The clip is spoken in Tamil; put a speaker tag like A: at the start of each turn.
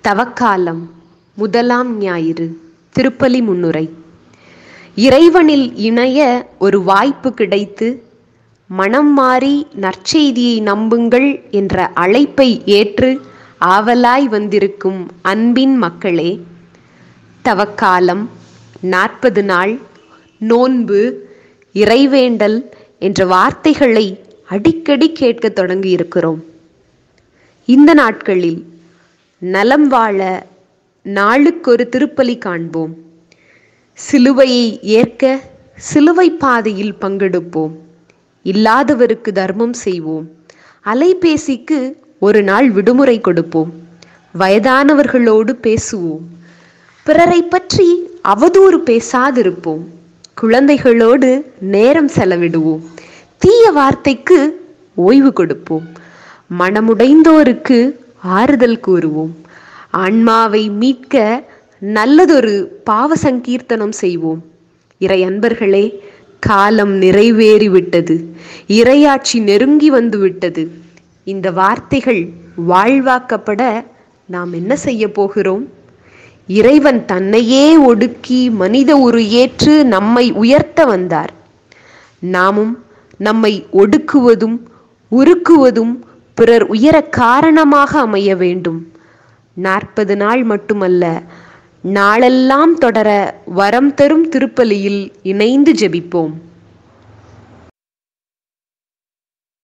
A: தவக்காலம் முதலாம் ஞாயிறு திருப்பலி முன்னுரை இறைவனில் இணைய ஒரு வாய்ப்பு கிடைத்து மனம் மாறி நற்செய்தியை நம்புங்கள் என்ற அழைப்பை ஏற்று ஆவலாய் வந்திருக்கும் அன்பின் மக்களே தவக்காலம் நாற்பது நாள் நோன்பு இறைவேண்டல் என்ற வார்த்தைகளை அடிக்கடி கேட்க தொடங்கி இருக்கிறோம் இந்த நாட்களில் நலம் வாழ நாளுக்கொரு திருப்பலி காண்போம் சிலுவையை ஏற்க சிலுவை பாதையில் பங்கெடுப்போம் இல்லாதவருக்கு தர்மம் செய்வோம் அலைபேசிக்கு ஒரு நாள் விடுமுறை கொடுப்போம் வயதானவர்களோடு பேசுவோம் பிறரை பற்றி அவதூறு பேசாதிருப்போம் குழந்தைகளோடு நேரம் செலவிடுவோம் தீய வார்த்தைக்கு ஓய்வு கொடுப்போம் மனமுடைந்தோருக்கு ஆறுதல் கூறுவோம் ஆன்மாவை மீட்க நல்லதொரு பாவ சங்கீர்த்தனம் செய்வோம் இறை அன்பர்களே காலம் நிறைவேறிவிட்டது இரையாட்சி நெருங்கி வந்து விட்டது இந்த வார்த்தைகள் வாழ்வாக்கப்பட நாம் என்ன செய்ய போகிறோம் இறைவன் தன்னையே ஒடுக்கி மனித உரு ஏற்று நம்மை உயர்த்த வந்தார் நாமும் நம்மை ஒடுக்குவதும் உருக்குவதும் பிறர் உயர காரணமாக அமைய வேண்டும் நாற்பது நாள் மட்டுமல்ல நாளெல்லாம் தொடர வரம் தரும் திருப்பலியில் இணைந்து ஜெபிப்போம்